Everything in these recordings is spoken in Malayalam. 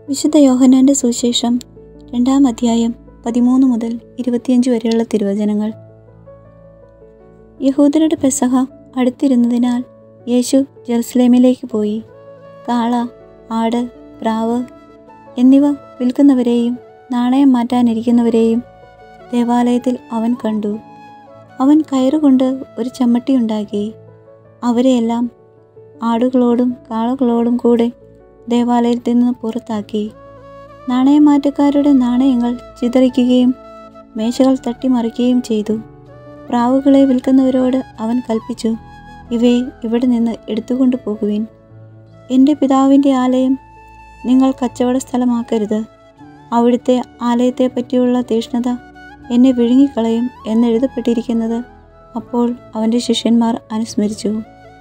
വിശുദ്ധ യോഹന്നാന്റെ സുവിശേഷം രണ്ടാം അധ്യായം പതിമൂന്ന് മുതൽ ഇരുപത്തിയഞ്ച് വരെയുള്ള തിരുവചനങ്ങൾ യഹൂദരുടെ പെസഹ അടുത്തിരുന്നതിനാൽ യേശു ജെറുസലേമിലേക്ക് പോയി കാള ആട് പ്രാവ് എന്നിവ വിൽക്കുന്നവരെയും നാണയം മാറ്റാനിരിക്കുന്നവരെയും ദേവാലയത്തിൽ അവൻ കണ്ടു അവൻ കയറുകൊണ്ട് ഒരു ചമ്മട്ടി ഉണ്ടാക്കി അവരെയെല്ലാം ആടുകളോടും കാളകളോടും കൂടെ ദേവാലയത്തിൽ നിന്ന് പുറത്താക്കി നാണയമാറ്റക്കാരുടെ നാണയങ്ങൾ ചിതറിക്കുകയും മേശകൾ തട്ടിമറിക്കുകയും ചെയ്തു പ്രാവുകളെ വിൽക്കുന്നവരോട് അവൻ കൽപ്പിച്ചു ഇവയെ ഇവിടെ നിന്ന് എടുത്തുകൊണ്ടു പോകുവിൻ എൻ്റെ പിതാവിൻ്റെ ആലയം നിങ്ങൾ കച്ചവട സ്ഥലമാക്കരുത് അവിടുത്തെ ആലയത്തെ പറ്റിയുള്ള തീഷ്ണത എന്നെ വിഴുങ്ങിക്കളയും എന്നെഴുതപ്പെട്ടിരിക്കുന്നത് അപ്പോൾ അവൻ്റെ ശിഷ്യന്മാർ അനുസ്മരിച്ചു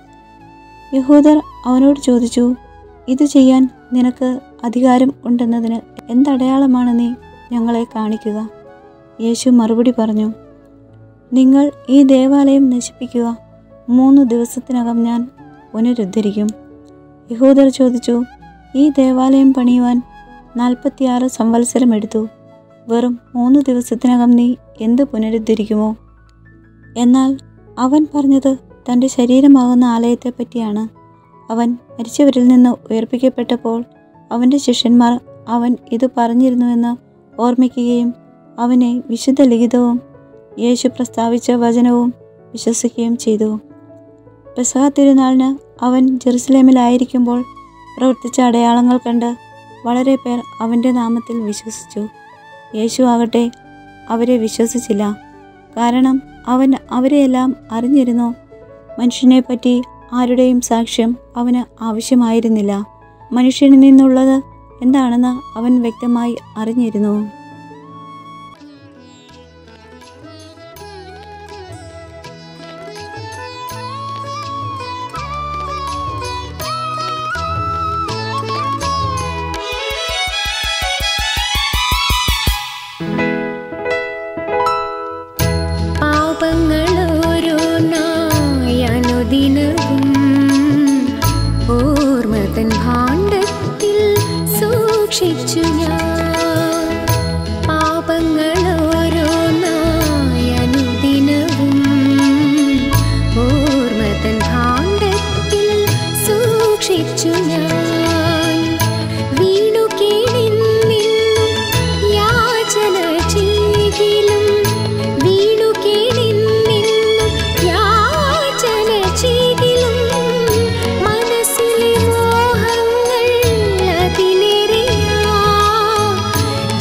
യഹൂദർ അവനോട് ചോദിച്ചു ഇത് ചെയ്യാൻ നിനക്ക് അധികാരം ഉണ്ടെന്നതിന് എന്തടയാളമാണ് നീ ഞങ്ങളെ കാണിക്കുക യേശു മറുപടി പറഞ്ഞു നിങ്ങൾ ഈ ദേവാലയം നശിപ്പിക്കുക മൂന്ന് ദിവസത്തിനകം ഞാൻ പുനരുദ്ധരിക്കും യഹൂദർ ചോദിച്ചു ഈ ദേവാലയം പണിയുവാൻ നാൽപ്പത്തിയാറ് സംവത്സരം എടുത്തു വെറും മൂന്ന് ദിവസത്തിനകം നീ എന്ത് പുനരുദ്ധരിക്കുമോ എന്നാൽ അവൻ പറഞ്ഞത് തൻ്റെ ശരീരമാകുന്ന ആലയത്തെ പറ്റിയാണ് അവൻ മരിച്ചവരിൽ നിന്ന് ഉയർപ്പിക്കപ്പെട്ടപ്പോൾ അവൻ്റെ ശിഷ്യന്മാർ അവൻ ഇത് പറഞ്ഞിരുന്നുവെന്ന് ഓർമ്മിക്കുകയും അവനെ വിശുദ്ധ ലിഖിതവും യേശു പ്രസ്താവിച്ച വചനവും വിശ്വസിക്കുകയും ചെയ്തു പെസഹ തിരുനാളിന് അവൻ ജെറുസലേമിലായിരിക്കുമ്പോൾ പ്രവർത്തിച്ച അടയാളങ്ങൾ കണ്ട് വളരെ പേർ അവൻ്റെ നാമത്തിൽ വിശ്വസിച്ചു യേശു ആകട്ടെ അവരെ വിശ്വസിച്ചില്ല കാരണം അവൻ അവരെയെല്ലാം അറിഞ്ഞിരുന്നു മനുഷ്യനെപ്പറ്റി ആരുടെയും സാക്ഷ്യം അവന് ആവശ്യമായിരുന്നില്ല മനുഷ്യനിൽ നിന്നുള്ളത് എന്താണെന്ന് അവൻ വ്യക്തമായി അറിഞ്ഞിരുന്നു പാപങ്ങളോരോന്നായി അനുദിനവും ഓർമ്മതൻ ഭാണ്ഡത്തിൽ സൂക്ഷിച്ചു ഞാൻ പാപങ്ങളോരോന്നായി അനുദിനവും ഓർമ്മതൻ ഭാണ്ഡത്തിൽ സൂക്ഷിച്ചു ഞാൻ വീണു കീഴിൽ യാചന ചെയ്തിലും വീണു കീഴിൽ യാചന ചെയ്തിലും മനസ്സിലെ മോഹങ്ങൾ അതിലേറിയ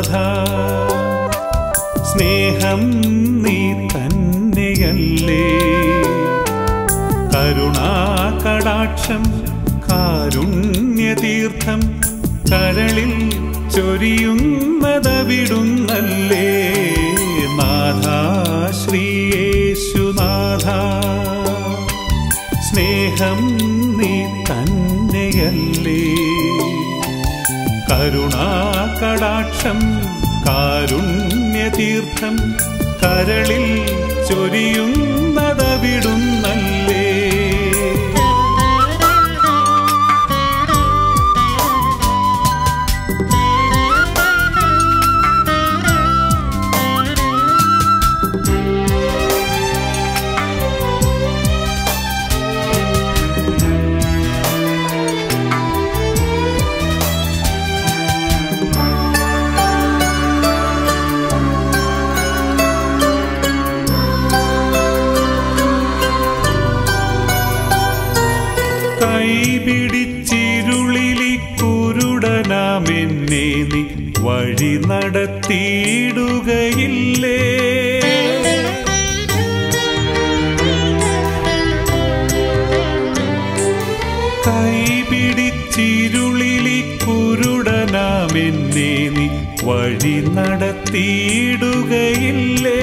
നാഥ സ്നേഹം നീ തന്നെയല്ലേ കരുണാകടാക്ഷം കാരുണ്യതീർത്ഥം കരളിൽ ചൊരിയുന്നതവിടുന്നല്ലേ നാഥ ശ്രീയേശുനാഥ സ്നേഹം നീ തന്നെയല്ലേ കരുണാകടാക്ഷം കാരുണ്യതീർത്ഥം കരളിൽ ചൊരിയുന്നതവിടുന്നല്ലേ കൈപിടിച്ചിരുളിലി കുരുടനാമെന്നെ നീ വഴി നടത്തിയിടുകയില്ലേ കൈപിടിച്ചിരുളിലി കുരുടനാമെന്നെ നീ വഴി നടത്തിയിടുകയില്ലേ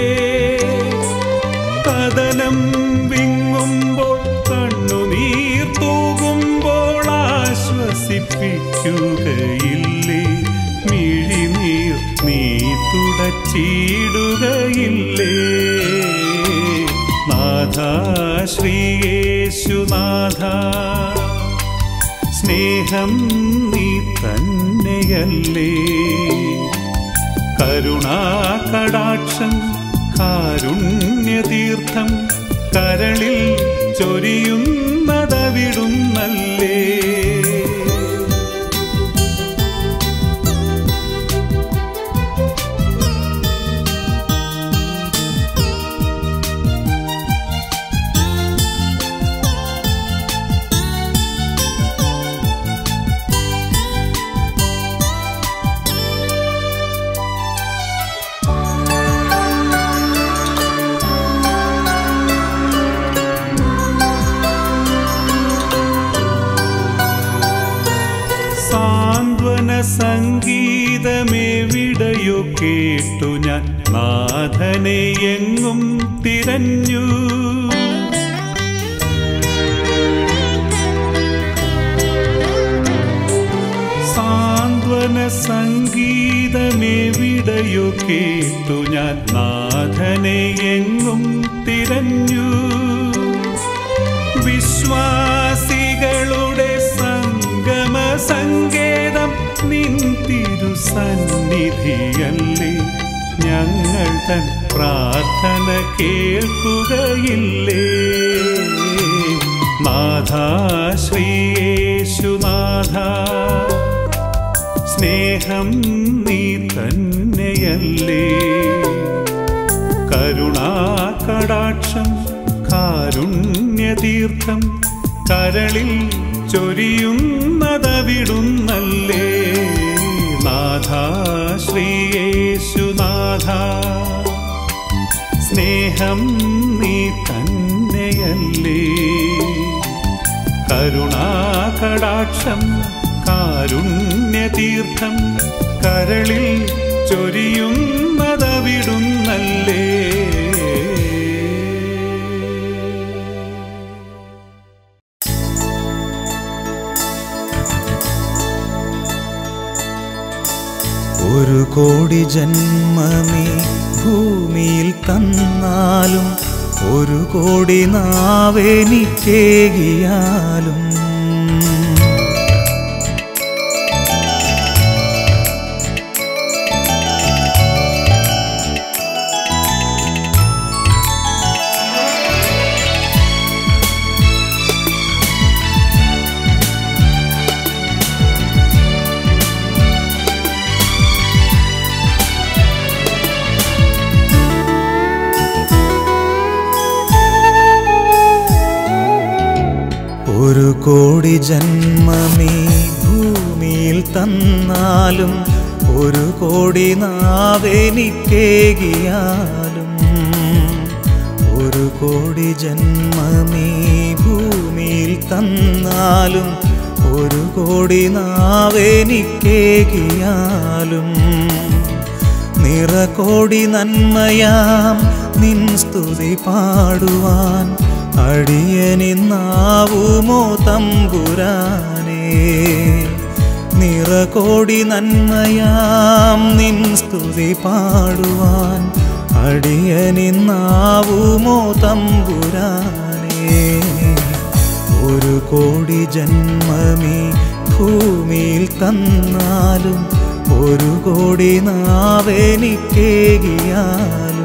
കഥനം വിങ്ങുമ്പോൾ കണ്ണുനീർ തൂകുമ്പോൾ ആശ്വസിപ്പിക്കുകയില്ലേ മിഴിനീർ നീ തുടച്ചിടുകയില്ലേ നാഥ ശ്രീയേശുനാഥ സ്നേഹം നീ തന്നെയല്ലേ കരുണാകടാക്ഷം കാരുണ്യതീർത്ഥം കരളിൽ ചൊരിയുന്നതവിടുന്നല്ലേ സാന്ത്വന സംഗീതമെവിടെയോ കേട്ടു ഞാൻ നാഥനെ എങ്ങും തിരഞ്ഞു സാന്ത്വന സംഗീതമെവിടെയോ കേട്ടു ഞാൻ നാഥനെ എങ്ങും തിരഞ്ഞു വിശ്വാസികളുടെ സംഗമ സങ്കേതം നിൻ തിരുസന്നിധിയല്ലേ ഞങ്ങൾ തൻ പ്രാർത്ഥന കേൾക്കുകയില്ലേ നാഥ ശ്രീയേശുനാഥ സ്നേഹം നീ തന്നെയല്ലേ കരുണാകടാക്ഷം കാരുണ്യതീർത്ഥം കരളിൽ ചൊരിയുന്നതവിടുന്നല്ലേ നാഥ ശ്രീയേശുനാഥ സ്നേഹം നീ തന്നെയല്ലേ കരുണാകടാക്ഷം കാരുണ്യതീർത്ഥം കരളിൽ ചൊരിയുന്നതവിടുന്നല്ലേ ഒരു കോടി ജന്മമേ ഭൂമിയിൽ തന്നാലും ഒരു കോടി നാവെനിക്കേകിയാലും ഒരു കോടി ജന്മമേ ഭൂമിയിൽ തന്നാലും ഒരു കോടി നാവെനിക്കേകിയാലും ഒരു കോടി ജന്മമീ ഭൂമിയിൽ തന്നാലും ഒരു കോടി നാവെനിക്കേകിയാലും നിറകോടി നന്മയാം നിൻ സ്തുതി പാടുവാൻ അടിയനിന്നാവുമോ തമ്പുരാനേ നിറകോടി നന്മയാം നിൻ സ്തുതി പാടുവാൻ അടിയനിന്നാവുമോ തമ്പുരാനേ ഒരു കോടി ജന്മമീ ഭൂമിയിൽ തന്നാലും ഒരു കോടി നാവെനിക്കേകിയാലും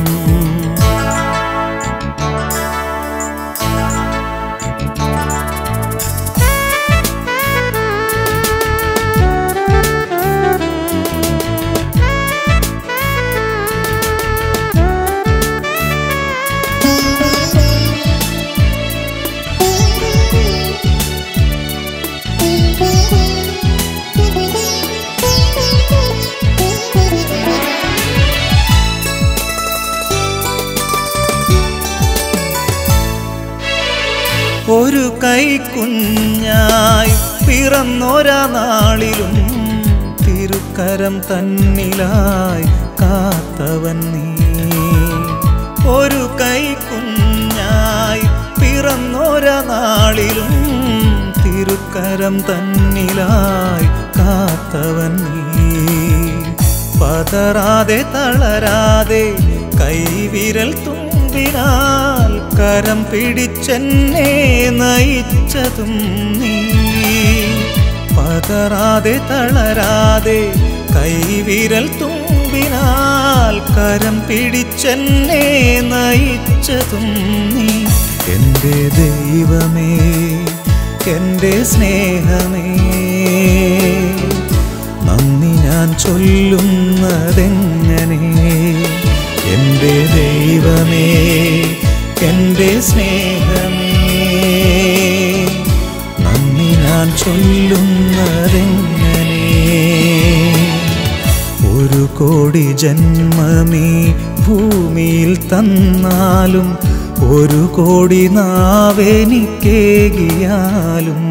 ഒരു കൈക്കുഞ്ഞായി പിറന്നൊരാ നാളിലും തിരുക്കരം തന്നിലായി കാത്തവൻ നീ ഒരു കൈക്കുഞ്ഞായി പിറന്നൊരാ നാളിലും തിരുക്കരം തന്നിലായി കാത്തവൻ നീ പതറാതെ തളരാതെ കൈവിരൽ തുമ്പിനാൽ കരം പിടിച്ചെന്നെ നയിച്ചതും നീ പതറാതെ തളരാതെ കൈവിരൽ തുമ്പിനാൽ കരം പിടിച്ചെന്നെ നയിച്ചതും നീ എൻ്റെ ദൈവമേ എൻ്റെ സ്നേഹമേ നന്ദി ഞാൻ ചൊല്ലുന്നതെങ്ങനെ എൻ്റെ ദൈവമേ എൻ്റെ സ്നേഹമേ നന്ദി ഞാൻ ചൊല്ലുന്നതെങ്ങനെ ഒരു കോടി ജന്മമീ ഭൂമിയിൽ തന്നാലും ഒരു കോടി നാവെനിക്കേകിയാലും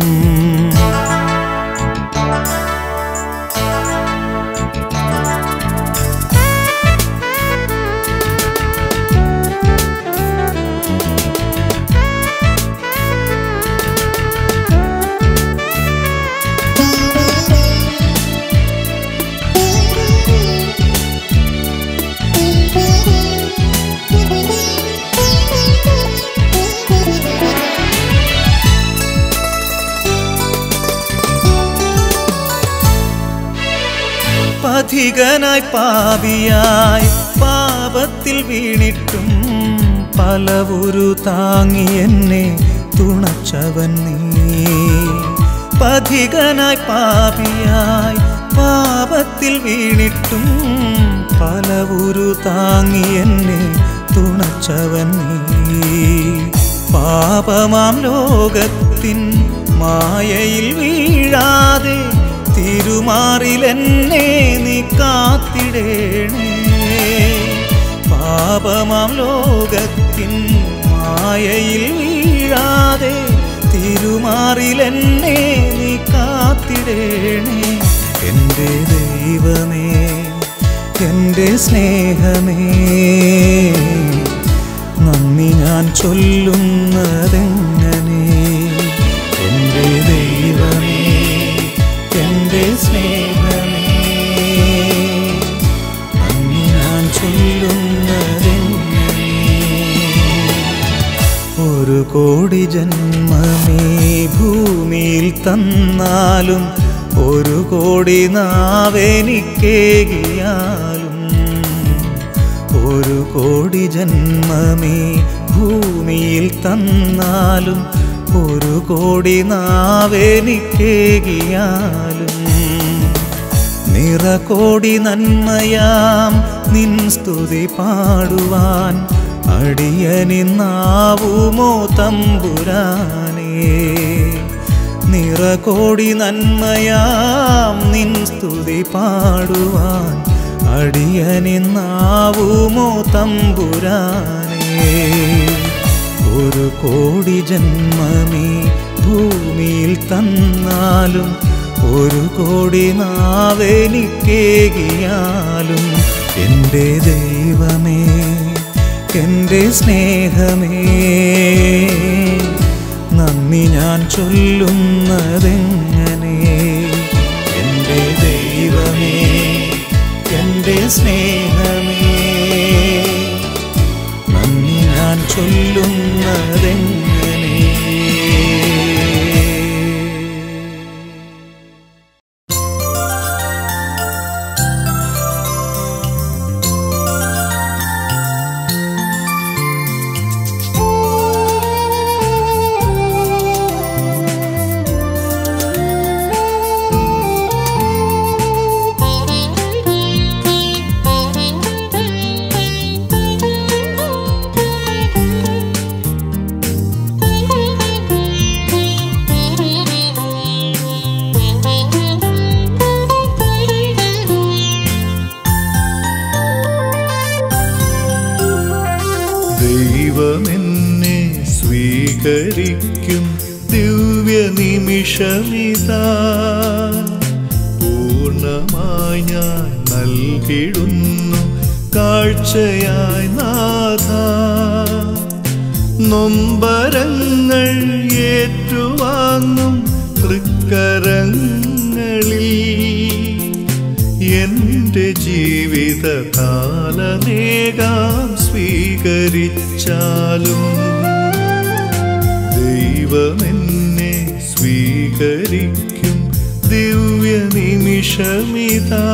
പഥികനായി പാപിയായി പാപത്തിൽ വീണിട്ടും പലവുരു താങ്ങി എന്നെ തുണച്ചവൻ നീ പഥികനായി പാപിയായി പാപത്തിൽ വീണിട്ടും പലവുരു താങ്ങി എന്നെ തുണച്ചവൻ നീ പാപമാം ലോകത്തിൻ മായയിൽ വീഴാതെ തിരുമാറിലെന്നെ നീ കാത്തിടേണേ പാപമാം ലോകത്തിൻ മായയിൽ വീഴാതെ തിരുമാറിലെന്നെ നീ കാത്തിടേണേ എൻ്റെ ദൈവമേ എൻ്റെ സ്നേഹമേ നന്ദി ഞാൻ ചൊല്ലുന്നതെങ്ങനെ എൻ്റെ ദൈവമേ എൻ്റെ സ്നേഹമേ നന്ദി ഞാൻ ചൊല്ലുന്നതെങ്ങനെ ഒരു കോടി ജന്മമേ ഭൂമിയിൽ തന്നാലും ഒരു കോടി നാവെനിക്കേകിയാലും ഒരു കോടി ജന്മമേ ഭൂമിയിൽ തന്നാലും ഒരു കോടി നാവെനിക്കേകിയാലും നിറകോടി നന്മയാം നിൻ സ്തുതി പാടുവാൻ അടിയനിന്നാവുമോ തമ്പുരാനേ നിറകോടി നന്മയാം നിൻ സ്തുതി പാടുവാൻ അടിയനിന്നാവുമോ തമ്പുരാനേ ഒരു കോടി ജന്മമീ ഭൂമിയിൽ തന്നാലും ഒരു കോടി നാവെനിക്കേകിയാലും എൻ്റെ ദൈവമേ എൻ്റെ സ്നേഹമേ നന്ദി ഞാൻ ചൊല്ലുന്നതെങ്ങനെ എൻ്റെ ദൈവമേ എൻ്റെ സ്നേഹമേ നന്ദി ഞാൻ ചൊല്ലുന്നതെങ്ങനെ ദൈവമെന്നെ സ്വീകരിക്കും ദിവ്യ നിമിഷമിതാ പൂർണ്ണമായി ഞാൻ നൽകിടുന്നു കാഴ്ചയായി നാഥ നൊമ്പരങ്ങൾ ഏറ്റുവാങ്ങും തൃക്കരങ്ങളിൽ എന്റെ ജീവിത കാലമേകാം സ്വീകരിച്ചാലും ദൈവമെന്നെ സ്വീകരിക്കും ദിവ്യ നിമിഷമിതാ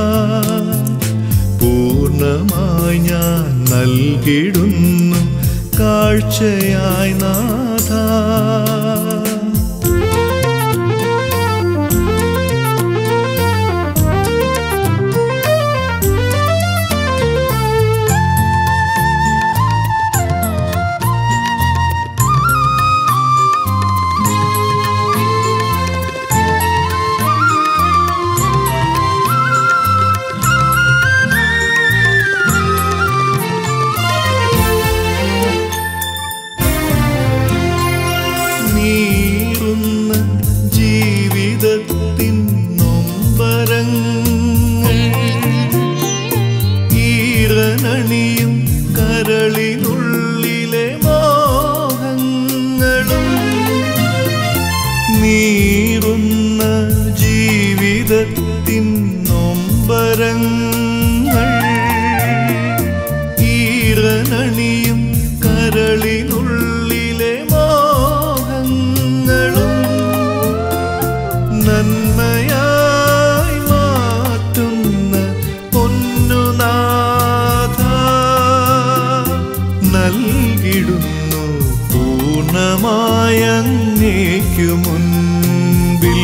പൂർണ്ണമായി ഞാൻ നൽകിടുന്നു കാഴ്ചയായി നാഥ നീറുന്ന ജീവിതത്തിൻ നൊമ്പരങ്ങൾ ഈറനണിയും കരളിനുള്ളിലെ മോഹങ്ങളും നീറുന്ന ജീവിതത്തിൻ നൊമ്പരങ്ങൾ ഈറനണിയും കരളിനുള്ളിലെ മോഹങ്ങളും നന്മയായി മാറ്റുന്ന പൊന്നുനാഥ നൽകിടുന്നു പൂർണ്ണമായ അങ്ങേക്കു മുൻപിൽ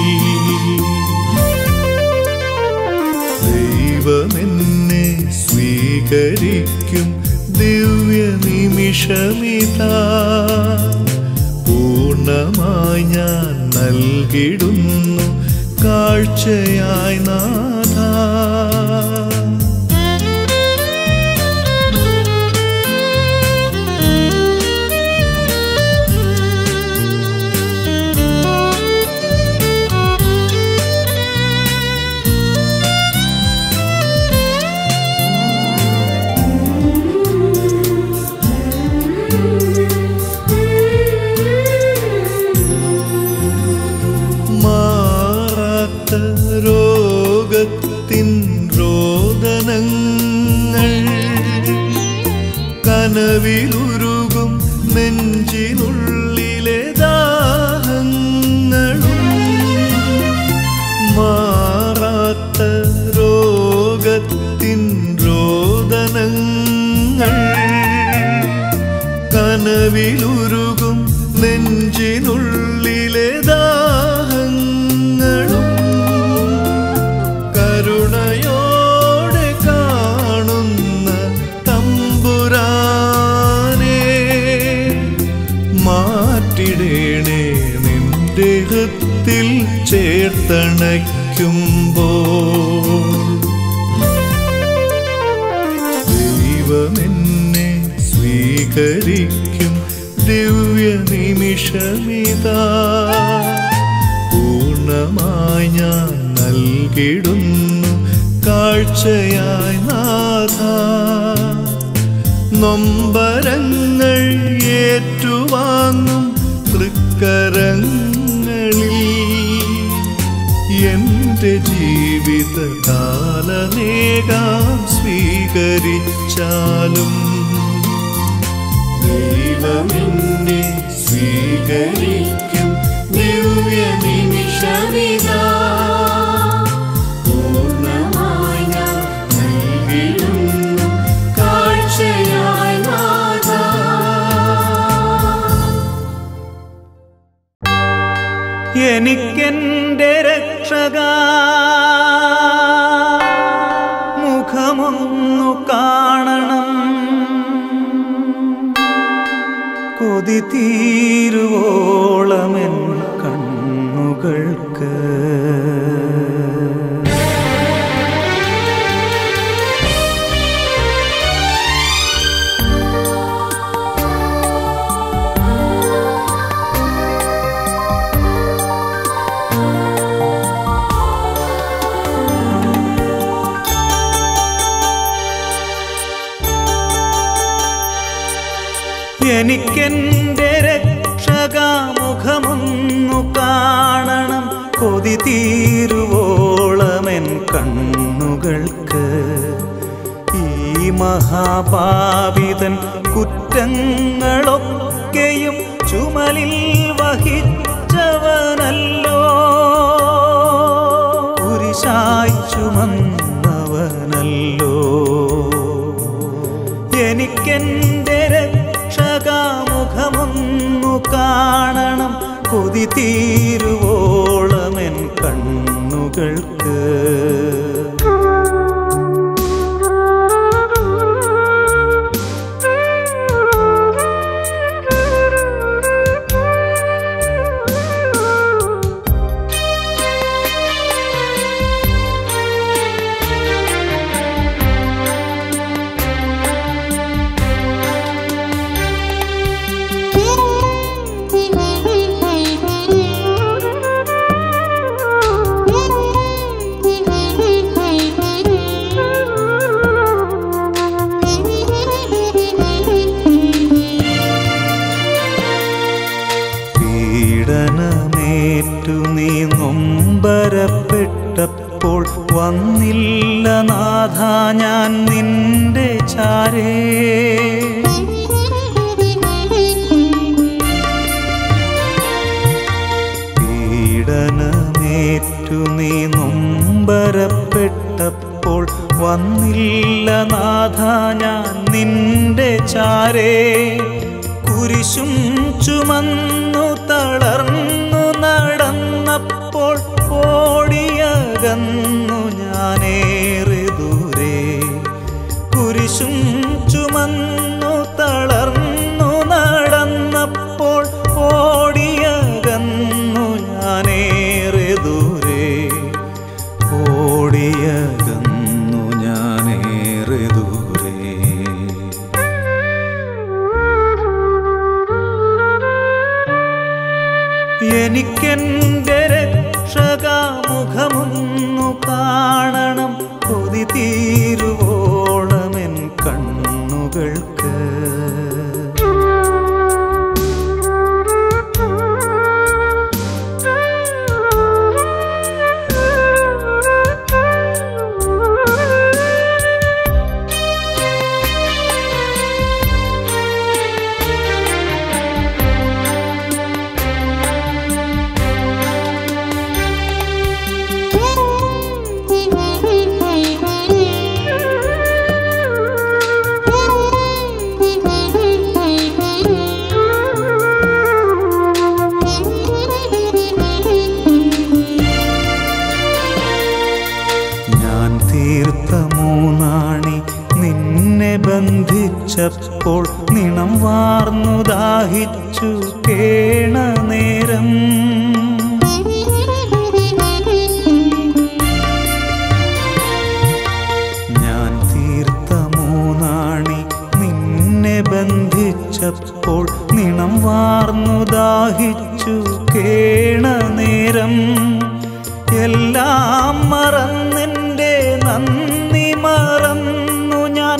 ദൈവമെന്നെ സ്വീകരിക്കും ദിവ്യ നിമിഷമിതാ പൂർണ്ണമായി ഞാൻ നൽകിടുന്നു കാഴ്ചയായി നാഥ മാറാത്ത രോഗത്തിൻ രോദനങ്ങൾ കനവിലുരുകും നെഞ്ചിനുള്ളിലെ ദാഹങ്ങളും മാറാത്ത രോഗത്തിൻ രോദനങ്ങൾ കനവിലുരുകും നെഞ്ചിനുള്ളിലെ ദാഹങ്ങളും കരുണയോടെ കാണുന്ന തമ്പുരാനെ മാറ്റിടേണേ നിന്റെ ഹൃദയ ദൈവമെന്നെ സ്വീകരിക്കും ദിവ്യ നിമിഷമിതാ പൂർണ്ണമായി ഞാൻ നൽകിടുന്നു കാഴ്ചയായി നാഥ നൊമ്പരങ്ങൾ ഏറ്റുവാങ്ങും തൃക്കരങ്ങളിൽ എന്റെ ജീവിതകാലമേകാം സ്വീകരിച്ചാലും ദൈവമെന്നെ സ്വീകരിക്കും ദിവ്യ നിമിഷമിതാ പൂർണ്ണമായി ഞാൻ നൽകിടുന്നു കാഴ്ചയായി നാഥാ എനിക്കെന്റെ രക്ഷക മുഖമൊന്നു കാണണം കൊതി തീരുവോളമെൻ കണ്ണുകൾക്ക് എനിക്കെന്റെ രക്ഷകാമുഖമൊന്നു കാണണം കൊതി തീരുവോളമെൻ കണ്ണുകൾക്ക് ഈ മഹാപാപിതൻ കുറ്റങ്ങളൊക്കെയും ചുമലിൽ വഹിച്ചവനല്ലോ കുരിശായി ചുമന്നവനല്ലോ എനിക്കെന്റെ രക്ഷകാമുഖമൊന്നു കാണണം കൊതി തീരുവോളമെൻ കണ്ണുകൾക്ക് പീഡനമേറ്റു നീ നൊമ്പരപ്പെട്ടപ്പോൾ വന്നില്ല നാഥ ഞാൻ നിന്റെ ചാരേ പീഡനമേറ്റു നീ നൊമ്പരപ്പെട്ടപ്പോൾ വന്നില്ല നാഥ ഞാൻ നിന്റെ ചാരേ കുരിശും ചുമന്നു തളർന്നു നടന്നപ്പോൾ ഓടിയകന്നു ഞാനേറെ ദൂരെ കുരിശും ചുമന്നു തളർന്നു നടന്നപ്പോൾ ഓടിയകന്നു ഞാനേറെ ദൂരെ ഓടിയകന്നു ഞാനേറെ ദൂരെ എനിക്കെന്റെ രക്ഷകാമുഖമൊന്നു കാണണം കൊതി തീരുവോളമെൻ കണ്ണുകൾക്ക് ഞാൻ തീർത്ത മൂന്നാണി നിന്നെ ബന്ധിച്ചപ്പോൾ നിണം വാർന്നു ദാഹിച്ചു കേണ നേരം ബന്ധിച്ചപ്പോൾ നിണം വാർന്നു ദാഹിച്ചു കേണ നേരം എല്ലാം മറന്നെൻ്റെ നന്ദി മറന്നു ഞാൻ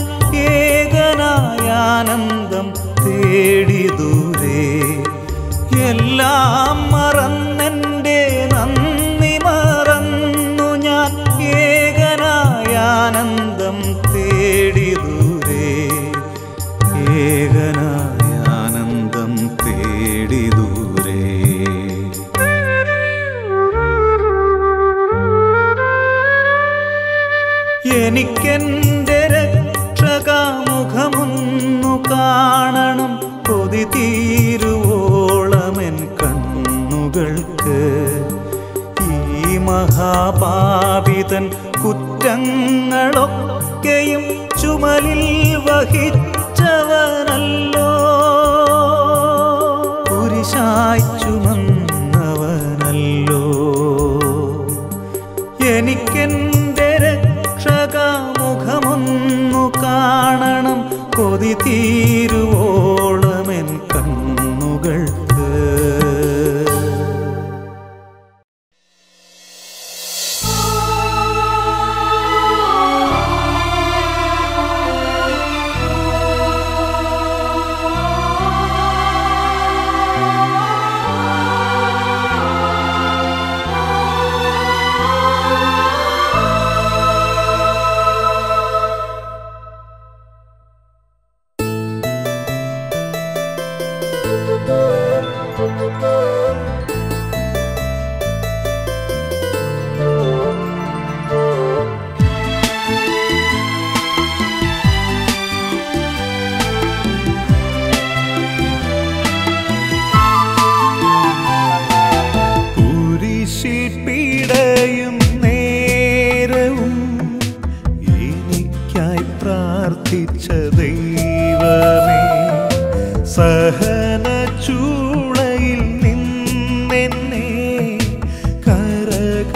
ഏകനായാനന്ദം തേടി ദൂരെ എല്ലാം മറന്നെൻ്റെ നന്ദി മറന്നു ഞാൻ ഏകനായാനന്ദം തേടി ദൂരെ ഏകനായാനന്ദം തേടി ദൂരെ എനിക്കെൻ്റെ രക്ഷകാമുഖമൊന്നു കാണണം കൊതി തീരുവോളമെൻ കണ്ണുകൾക്ക് ഈ മഹാപാപിതൻ കുറ്റങ്ങളൊക്കെയും ചുമലിൽ വഹിച്ചവനല്ലോ കുരിശായി ചുമന്നവനല്ലോ എനിക്കെൻ്റെ രക്ഷകാമുഖമൊന്നു കാണണം കൊതി തീരുവോളമെൻ കണ്ണുകൾക്ക് കുരിശിൽ പീഡയും നേരവും എനിക്കായി പ്രാർത്ഥിച്ച ദൈവമേ സഹന ചൂളയിൽ നിന്നെന്നെ കരകയറ്റിയ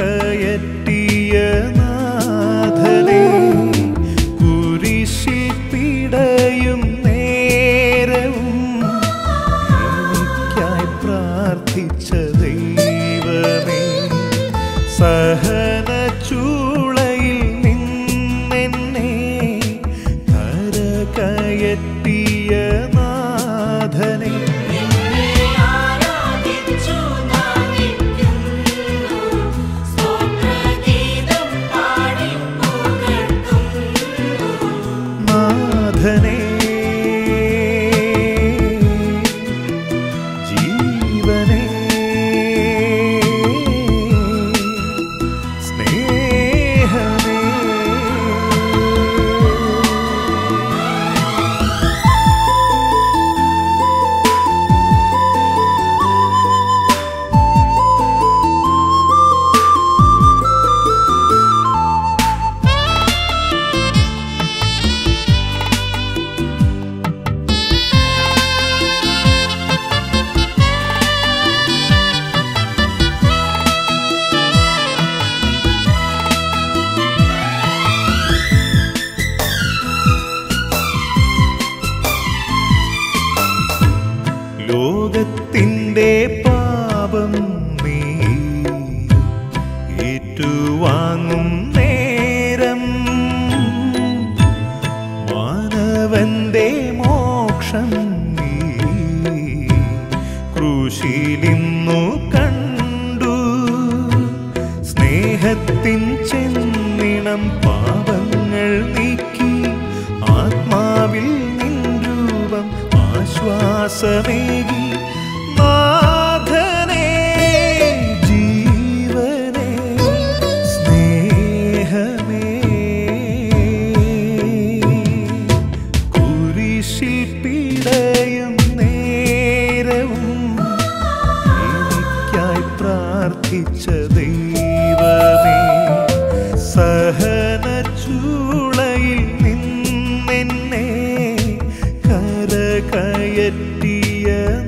നാഥനെ കുരിശിൽ പീഡയും നേരവും എനിക്കായി പ്രാർത്ഥിച്ച ദൈവമേ സഹന ചൂളയിൽ നിന്നെന്നെ കരകയറ്റിയ നാഥനെ നാഥനെ ജീവനെ സ്നേഹമേ ലോകത്തിൻ്റെ പാപം നീ ഏറ്റുവാങ്ങും നേരം മാനവന്റെ മോക്ഷം നീ ക്രൂശിലിന്നു കണ്ടു സ്നേഹത്തിൻ ചെന്നിണം പാപങ്ങൾ നീക്കി ആത്മാവിൽ നിൻ രൂപം ആശ്വാസമേകി നാഥനേ ജീവനേ സ്നേഹമേ കുരിശിൽ പീഡയും നേരവും എനിക്കായി പ്രാർത്ഥിച്ച ദൈവമേ സഹന ചൂളയിൽ നിന്നെന്നെ കരകയറ്റിയ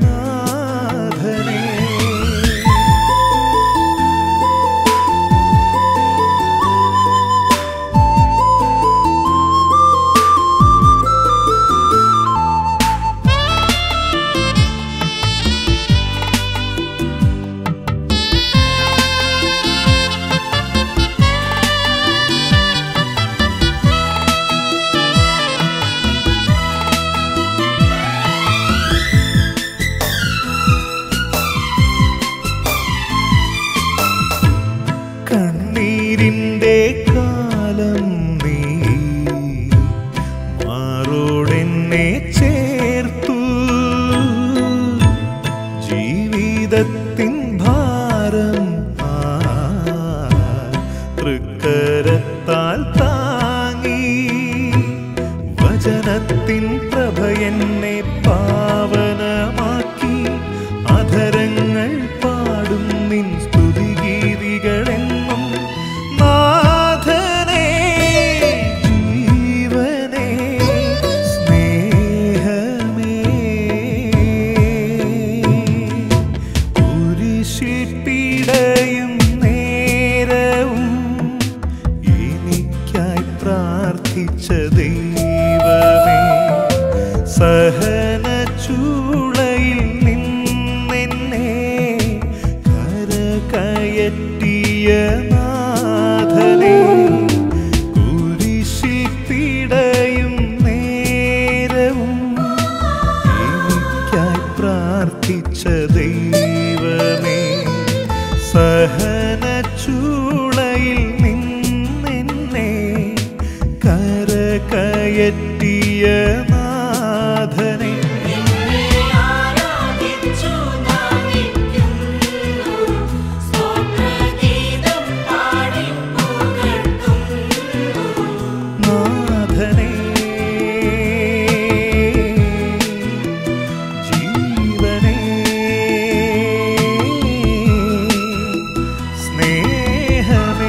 വചനത്തിൻ പ്രഭ എന്നെ പാവനമാക്കി അധരങ്ങൾ പാടും നിൻ സ്തുതിഗീതികളെന്നും നാഥനേ ജീവനേ സ്നേഹമേ കുരിശിൽ പിടയും നേരവും എനിക്കായി പ്രാർത്ഥിച്ച ദൈവമേ സഹന ചൂളയിൽ നിന്നെന്നെ കരകയറ്റിയ നാഥനേ കുരിശിൽ പിടയും നേരവും എനിക്കായി പ്രാർത്ഥിച്ച ദൈവമേ സഹന ചൂളയിൽ നിന്നെന്നെ കരകയറ്റിയ നാഥനെ നാഥനേ ജീവനേ സ്നേഹമേ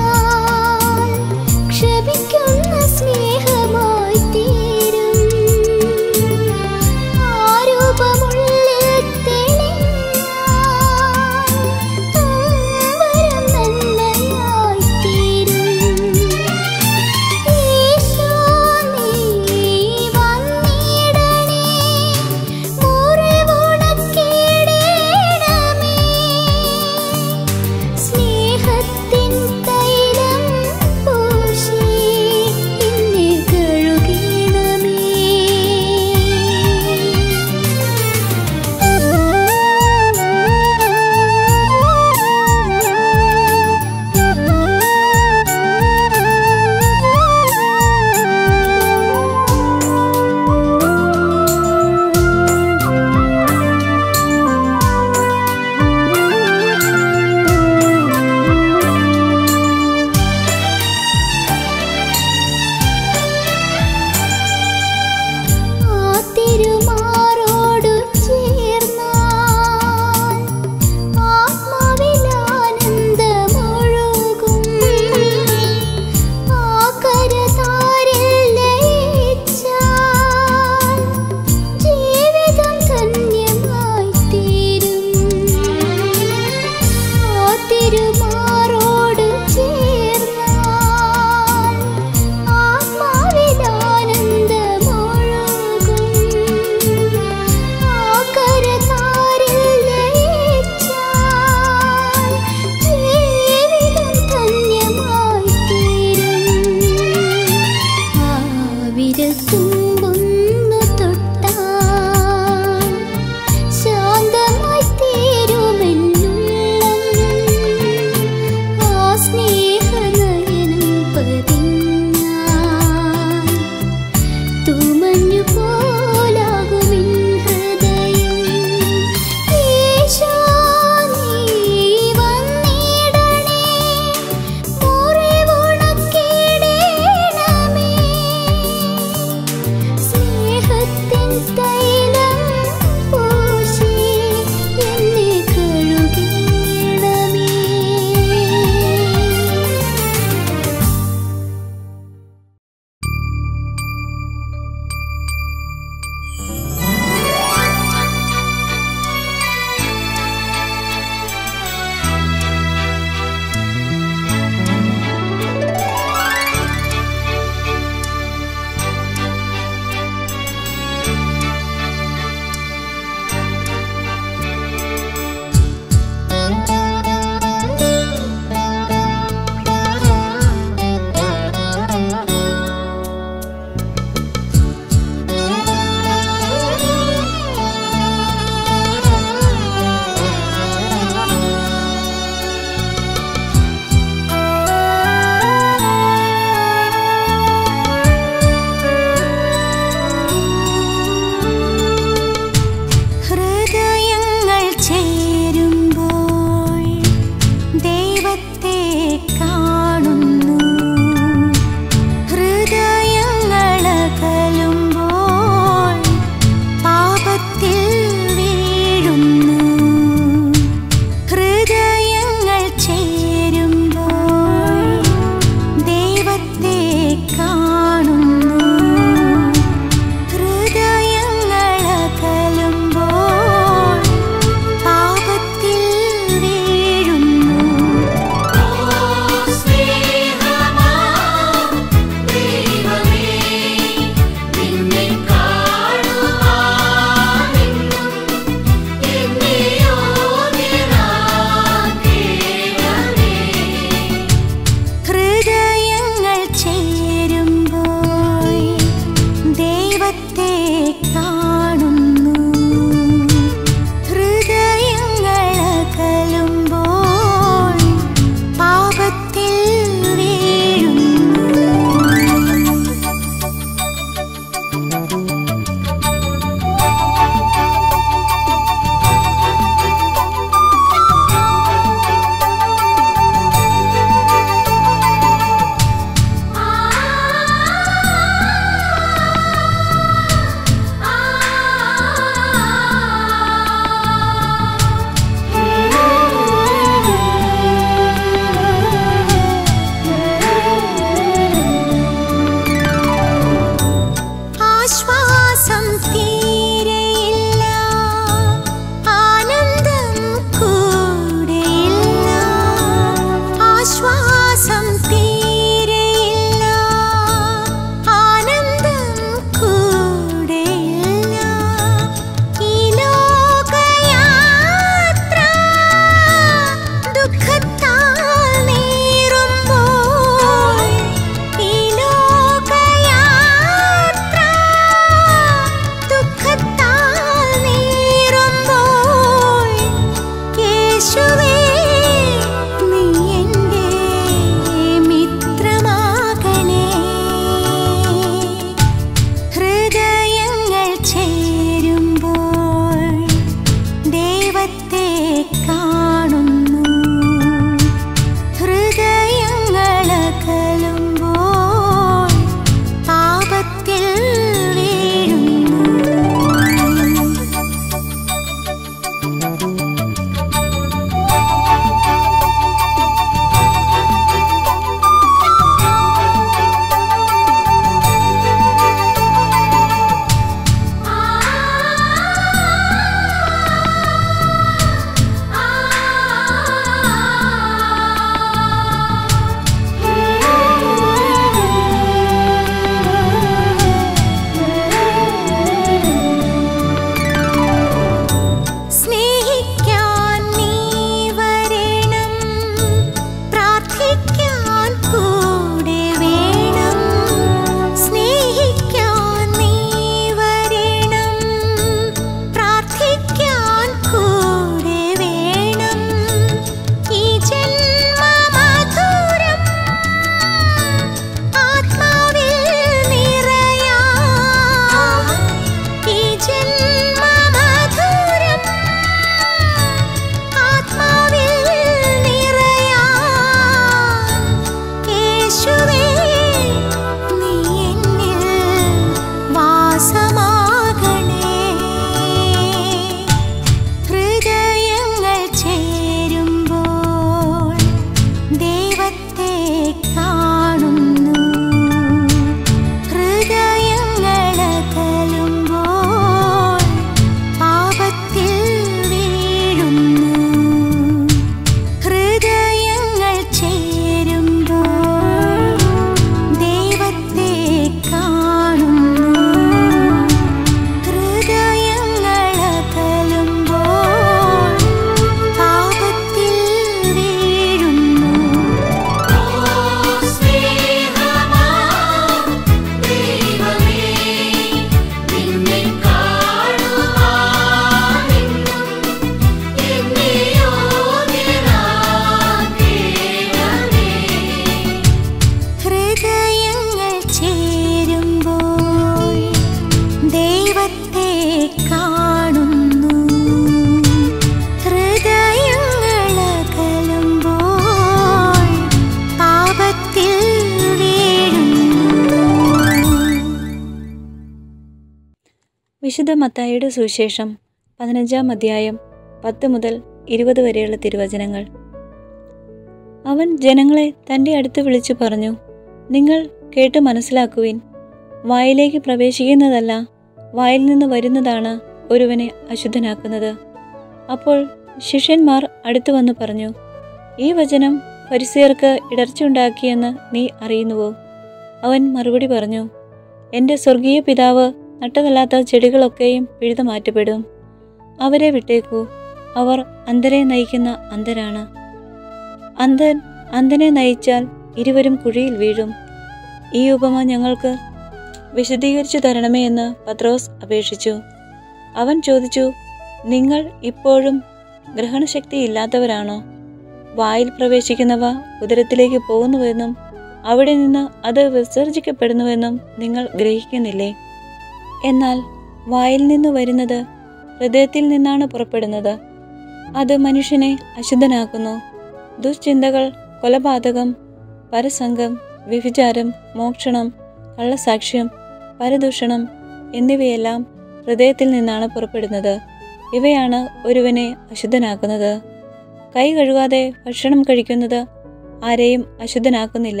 വിശുദ്ധ മത്തായിയുടെ സുവിശേഷം പതിനഞ്ചാം അധ്യായം പത്ത് മുതൽ ഇരുപത് വരെയുള്ള തിരുവചനങ്ങൾ അവൻ ജനങ്ങളെ തൻ്റെ അടുത്ത് വിളിച്ചു പറഞ്ഞു നിങ്ങൾ കേട്ട് മനസ്സിലാക്കുവിൻ വായിലേക്ക് പ്രവേശിക്കുന്നതല്ല വായിൽ നിന്ന് വരുന്നതാണ് ഒരുവനെ അശുദ്ധനാക്കുന്നത് അപ്പോൾ ശിഷ്യന്മാർ അടുത്തു വന്നു പറഞ്ഞു ഈ വചനം പരിസയർക്ക് ഇടർച്ചയുണ്ടാക്കിയെന്ന് നീ അറിയുന്നുവോ അവൻ മറുപടി പറഞ്ഞു എൻ്റെ സ്വർഗീയ പിതാവ് നട്ടതല്ലാത്ത ചെടികളൊക്കെയും പിഴുതു മാറ്റപ്പെടും അവരെ വിട്ടേക്കൂ അവർ അന്ധരെ നയിക്കുന്ന അന്ധരാണ് അന്ധൻ അന്ധനെ നയിച്ചാൽ ഇരുവരും കുഴിയിൽ വീഴും ഈ ഉപമ ഞങ്ങൾക്ക് വിശദീകരിച്ചു തരണമേ എന്ന് പത്രോസ് അപേക്ഷിച്ചു അവൻ ചോദിച്ചു നിങ്ങൾ ഇപ്പോഴും ഗ്രഹണശക്തി ഇല്ലാത്തവരാണോ വായിൽ പ്രവേശിക്കുന്നവ ഉദരത്തിലേക്ക് പോകുന്നുവെന്നും അവിടെ നിന്ന് അത് വിസർജിക്കപ്പെടുന്നുവെന്നും നിങ്ങൾ ഗ്രഹിക്കുന്നില്ലേ എന്നാൽ വായിൽ നിന്ന് വരുന്നത് ഹൃദയത്തിൽ നിന്നാണ് പുറപ്പെടുന്നത് അത് മനുഷ്യനെ അശുദ്ധനാക്കുന്നു ദുശ്ചിന്തകൾ കൊലപാതകം പരസംഗം വ്യഭിചാരം മോക്ഷണം കള്ളസാക്ഷ്യം പരദൂഷണം എന്നിവയെല്ലാം ഹൃദയത്തിൽ നിന്നാണ് പുറപ്പെടുന്നത് ഇവയാണ് ഒരുവനെ അശുദ്ധനാക്കുന്നത് കൈ കഴുകാതെ ഭക്ഷണം കഴിക്കുന്നത് ആരെയും അശുദ്ധനാക്കുന്നില്ല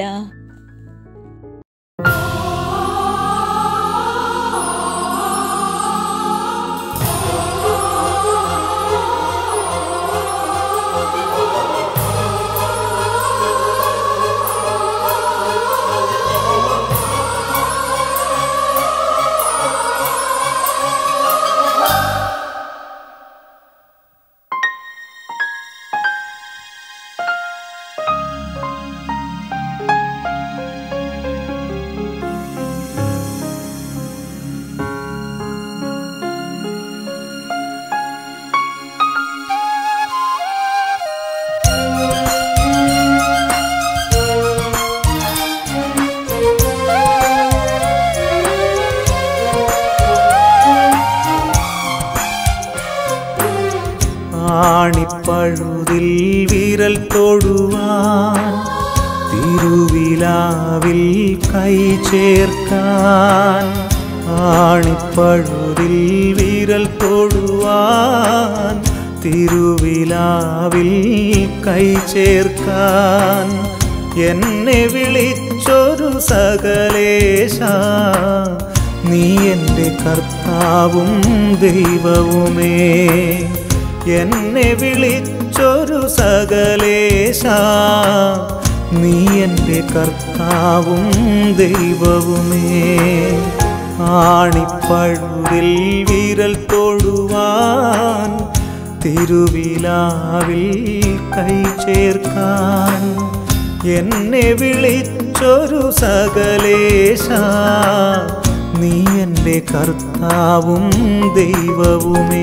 ആണിപ്പഴുതിൽ വിരൽ തൊടുവാൻ തിരുവിലാവിൽ കൈ ചേർക്കാൻ ആണിപ്പഴുതിൽ വിരൽ തൊടുവാൻ തിരുവിലാവിൽ കൈ ചേർക്കാൻ എന്നെ വിളിച്ചൊരു സകലേശ നീ എൻ്റെ കർത്താവും ദൈവവുമേ എന്നെ വിളിച്ചൊരു സകലേശ നീ എൻ്റെ കർത്താവും ദൈവവുമേ ആണിപ്പഴുതിൽ വിരൽ തൊടുവാൻ തിരുവിലാവിൽ കൈ ചേർക്കാൻ എന്നെ വിളിച്ചൊരു സകലേശ നീ എൻ്റെ കർത്താവും ദൈവവുമേ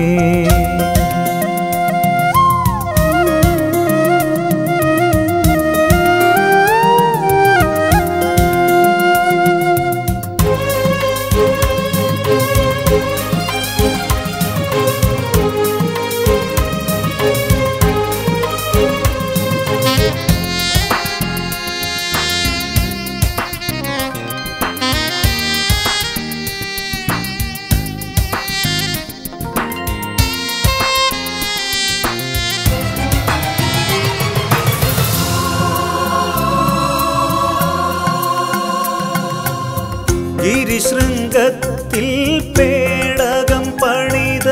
ഗിരിശൃംഗത്തിൽ പേടകം പണിത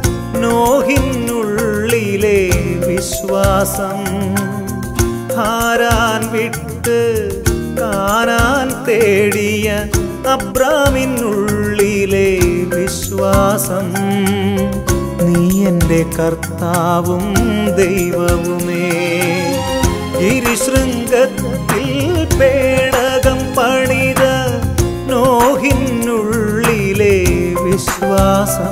നോഹിനുള്ളിലെ വിശ്വാസം ഹാരാൻ വിട്ട് കാനാൻ തേടിയ അബ്രാമിനുള്ളിലെ വിശ്വാസം നീ എൻ്റെ കർത്താവും ദൈവവുമേ ഗിരിശൃംഗത്തിൽ പേടകം പണിത നോഹിനുള്ളിലെ വിശ്വാസം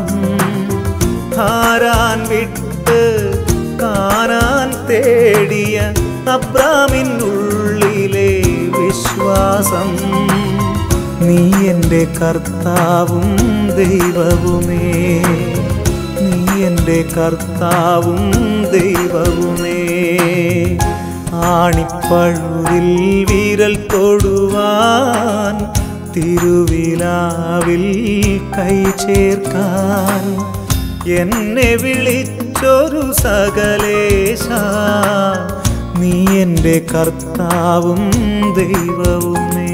ഹാരാൻ വിട്ട് കാനാൻ തേടിയ അബ്രാമിനുള്ളിലെ വിശ്വാസം നീ എൻ്റെ കർത്താവും ദൈവവുമേ നീ എൻ്റെ കർത്താവും ദൈവവുമേ ആണിപ്പഴുതിൽ വിരൽ തൊടുവാൻ തിരുവിലാവിൽ കൈ ചേർക്കാൻ എന്നെ വിളിച്ചൊരു സകലേശ നീ എൻ്റെ കർത്താവും ദൈവവുമേ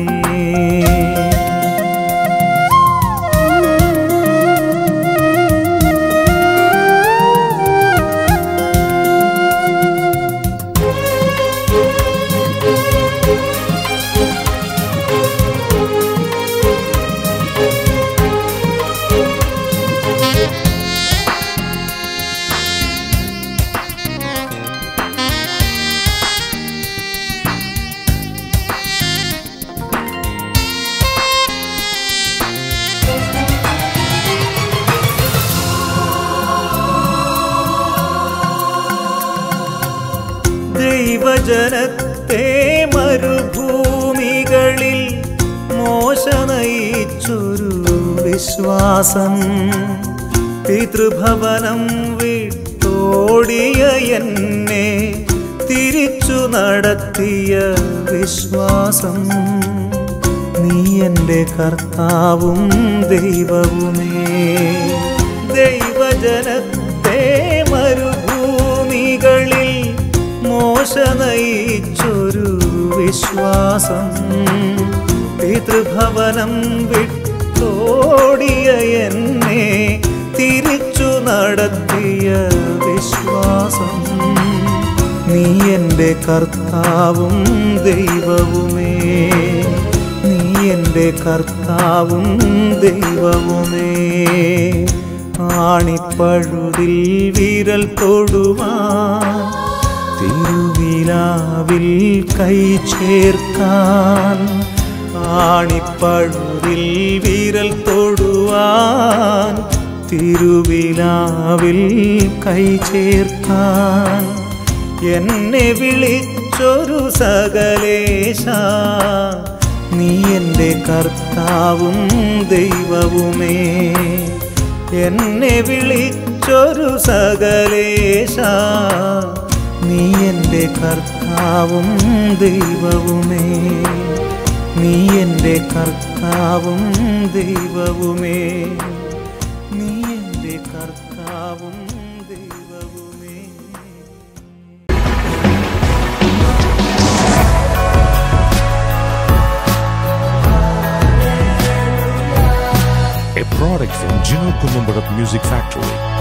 ദൈവജനത്തെ മരുഭൂമികളിൽ മോശ നയിച്ചൊരു വിശ്വാസം പിതൃഭവനം വിട്ടോടിയ എന്നെ തിരിച്ചു നടത്തിയ വിശ്വാസം നീ എൻ്റെ കർത്താവും ദൈവവുമേ ദൈവജനത്തെ മരുഭൂമികളിൽ മോശ നയിച്ചൊരു വിശ്വാസം പിതൃഭവനം വിട്ടോടിയ എന്നെ തിരിച്ചു നടത്തിയ വിശ്വാസം നീ എൻ്റെ കർത്താവും ദൈവവുമേ നീ എൻ്റെ കർത്താവും ദൈവവുമേ ആണിപ്പഴുതിൽ വിരൽ തൊടുവാൻ തിരുവിലാവിൽ കൈ ചേർക്കാൻ ആണിപ്പഴുതിൽ വിരൽ തൊടുവാൻ തിരുവിലാവിൽ കൈ ചേർക്കാൻ എന്നെ വിളിച്ചൊരു സകലേശ നീ എൻ്റെ കർത്താവും ദൈവവുമേ എന്നെ വിളിച്ചൊരു സകലേശ നീ എൻ്റെ കർത്താവും ദൈവവുമേ നീ എൻ്റെ കർത്താവും ദൈവവുമേ നീ എൻ്റെ കർത്താവും ദൈവവുമേ a product from Gino Columbarat Music Factory.